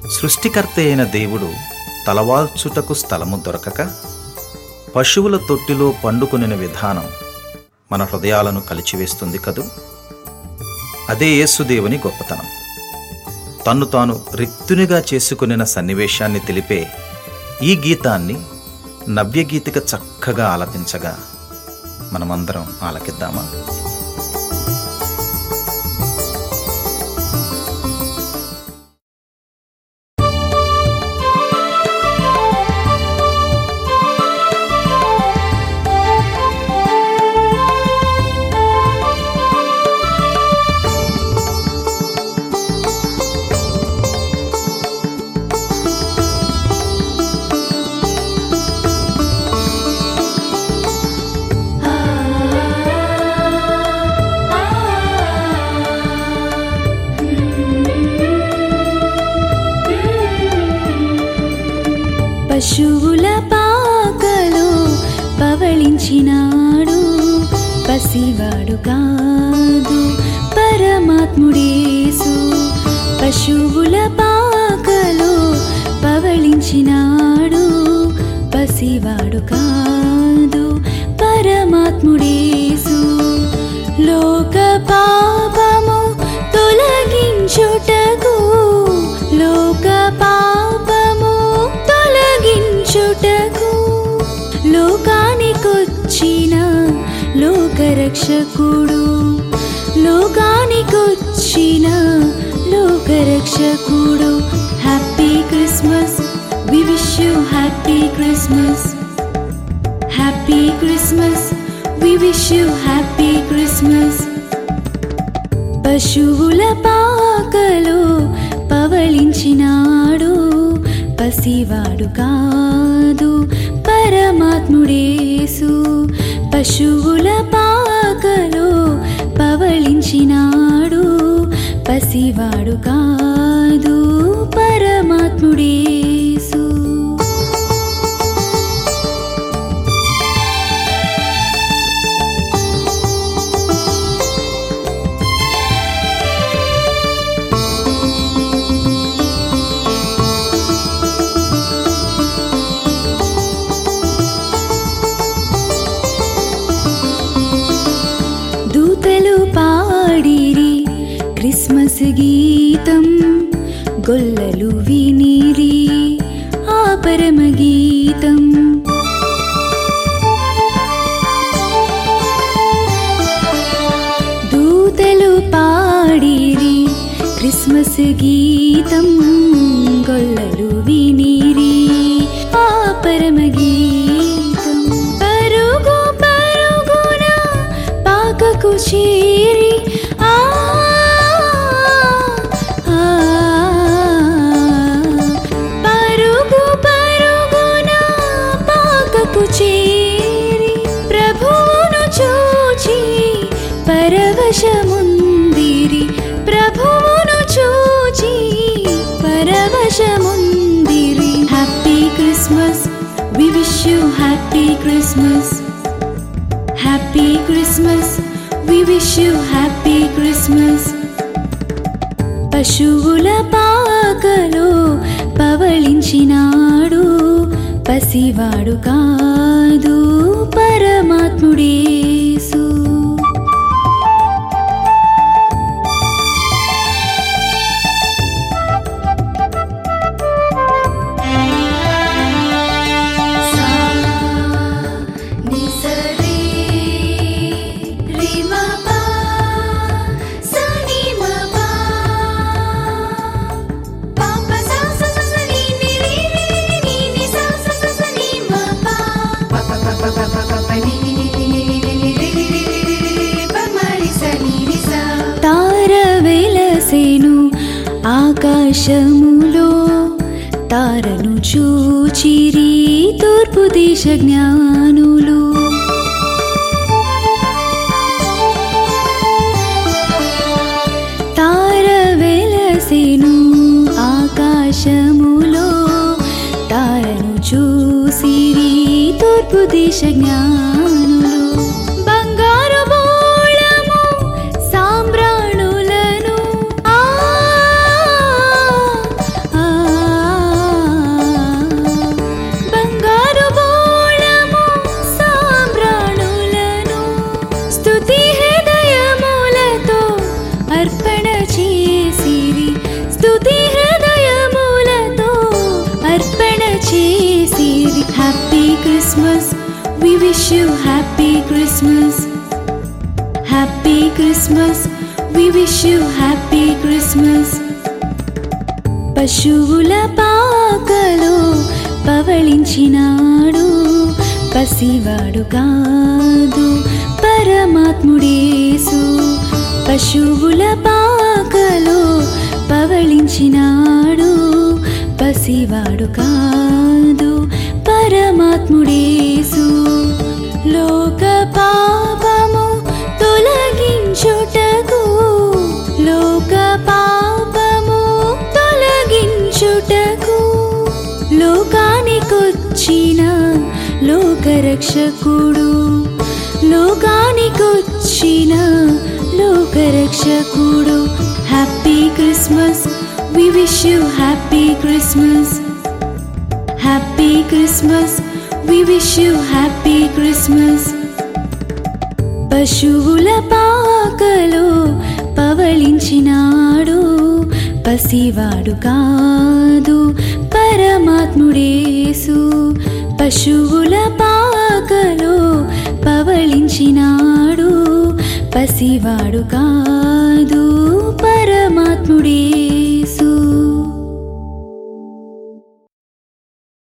సృష్టికర్త అయిన దేవుడు తలవాల్చుటకు స్థలము దొరకక పశువుల తొట్టిలో పండుకొనిన విధానం మన హృదయాలను కలిచివేస్తుంది కదూ అదే యేసుదేవుని గొప్పతనం తన్ను తాను రిక్తునిగా చేసుకునిన సన్నివేశాన్ని తెలిపే ఈ గీతాన్ని నవ్యగీతిక చక్కగా ఆలపించగా మనమందరం ఆలకిద్దామా పశువుల పాకలో పవళించినాడు పసివాడు కాదు పరమాత్ముడేసు పశువుల పాకలో పవళించినాడు పసివాడు కాదు పరమాత్ముడేసు లోక పాపము తొలగించుటకు లోక పాపము తొలగించుటకు లోకానికొచ్చిన లోకరక్షకుడు లోకానికొచ్చిన లోకరక్షకుడు happy Christmas we wish you happy Christmas happy Christmas we wish you happy Christmas పశువుల పాకలో పవళించినాడు పసివాడు కాదు పరమాత్ముడేసు పశువుల పాకలో పవళించినాడు పసివాడు కాదు పరమాత్ముడేసు దూతలు పాడిరి క్రిస్మస్ గీతం గొల్లలు వినిరి ఆ పరమ గీతం దూతలు పాడిరి క్రిస్మస్ గీతం గొల్లలు వినిరి ఆ పరమ గీతం పరుగు పరుగున పాకకు చేరి ఆ ఆ, పరుగు పరుగున పాకకు చేరి ప్రభువును చూచి పరవశముందిరి ప్రభువును చూచి పరవశముందిరి happy Christmas we wish you happy Christmas happy Christmas we wish you happy Christmas పశువుల పాకలో పవళించినాడు పసివాడు కాదు పరమాత్ముడేసు తార వెలసేను ఆకాశములో తారను చూచిరి తూర్పు దిశ జ్ఞానులు తార వెలసేను ఆకాశములో తారను చూసిరి తూర్పు దిశ జ్ఞానులు బంగారు బోళము సాంబ్రాణులను ఆ ఆ, Christmas. We wish you happy Christmas. Happy Christmas. We wish you happy Christmas. పశువుల పాకలో పవళించినాడు పసివాడు కాదు పరమాత్ముడేసు పశువుల పాకలో పవళించినాడు పసివాడు కాదు పరమాత్ముడేసు లోక పాపము తొలగించుటకు లోక పాపము తొలగించుటకు లోకానికొచ్చిన లోకరక్షకుడు లోకానికొచ్చిన లోకరక్షకుడు happy Christmas we wish you happy Christmas happy Christmas we wish you happy Christmas పశువుల పాకలో పవళించినాడు పసివాడు కాదు పరమాత్ముడేసు పశువుల పాకలో పవళించినాడు పసివాడు కాదు పరమాత్ముడే